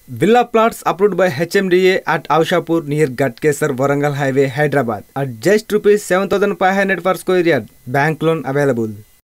Villa plots approved by HMDA at Aushapur near Gatkesar Warangal Highway, Hyderabad at just rupees 7500 per square yard. Bank loan available.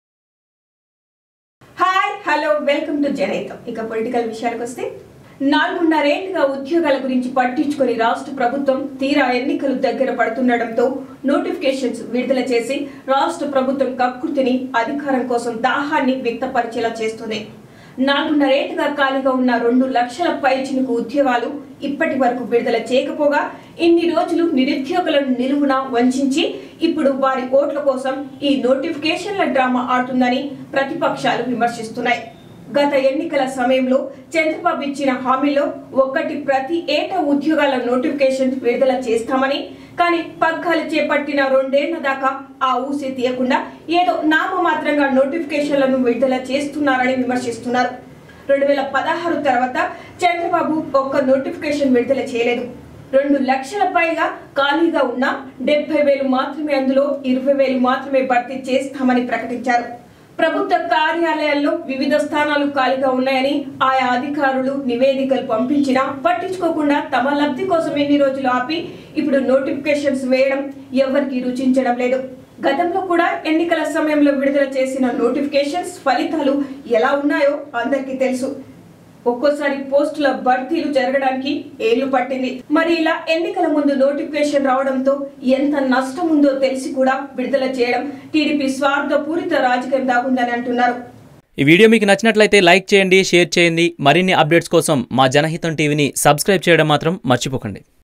Hi hello welcome to Janahitam ఇక political విషయాలకు వస్తే నాలుగున్నరేళ్లుగా ఉద్యోగాల గురించి పట్టించుకొని రాష్ట్ర ప్రభుత్వం తీరా ఎన్నికలు దగ్గర పడుతుండటంతో నోటిఫికేషన్స్ విడుదల చేసి రాష్ట్ర ప్రభుత్వం కకృతిని అధికారం కోసం దాహాన్ని వ్యక్తపరిచేలా చేస్తుంది నాలుగున్నరేళ్లుగా ఖాళీగా ఉన్న రెండు లక్షల పైచినుకు ఉద్యోగాలు ఇప్పటి వరకు విడుదల చేయకపోగా ఇన్ని రోజులు నిరుద్యోగులను నిలువున వంచి ఇప్పుడు వారి ఓట్ల కోసం ఈ నోటిఫికేషన్ల డ్రామా ఆడుతుందని ప్రతిపక్షాలు విమర్శిస్తున్నాయి గత ఎన్నికల సమయంలో చంద్రబాబు ఇచ్చిన హామీలో ఒక్కటి ప్రతి ఏటా ఉద్యోగాల నోటిఫికేషన్ విడుదల చేస్తామని కానీ పగ్గాలు చేపట్టిన రెండేళ్ల దాకా ఆ ఊసి తీయకుండా ఏదో నామమాత్రంగా నోటిఫికేషన్లను విడుదల చేస్తున్నారని విమర్శిస్తున్నారు రెండు వేల పదహారు తర్వాత చంద్రబాబు ఒక్క నోటిఫికేషన్ విడుదల చేయలేదు రెండు లక్షల పైగా ఖాళీగా ఉన్న డెబ్బై వేలు మాత్రమే అందులో ఇరవై వేలు మాత్రమే భర్తీ చేస్తామని ప్రకటించారు ప్రభుత్వ కార్యాలయాల్లో వివిధ స్థానాలు ఖాళీగా ఉన్నాయని ఆయా అధికారులు నివేదికలు పంపించినా పట్టించుకోకుండా తమ లబ్ధి కోసం ఎన్ని రోజులు ఆపి ఇప్పుడు నోటిఫికేషన్స్ వేయడం ఎవరికి రుచించడం లేదు గతంలో కూడా ఎన్నికల సమయంలో విడుదల చేసిన నోటిఫికేషన్స్ ఫలితాలు ఎలా ఉన్నాయో అందరికీ తెలుసు ఒక్కోసారి పోస్టుల భర్తీలు జరగడానికి ఏళ్లు పట్టింది మరి ఇలా ఎన్నికల ముందు నోటిఫికేషన్ రావడంతో ఎంత నష్టం ఉందో తెలిసి కూడా విడుదల చేయడం టీడీపీ స్వార్థపూరిత రాజకీయం దాగుందని అంటున్నారు ఈ వీడియో మీకు నచ్చినట్లయితే లైక్ చేయండి షేర్ చేయండి మరిన్ని అప్డేట్స్ కోసం మా జనహితం టీవీని సబ్స్క్రైబ్ చేయడం మాత్రం మర్చిపోకండి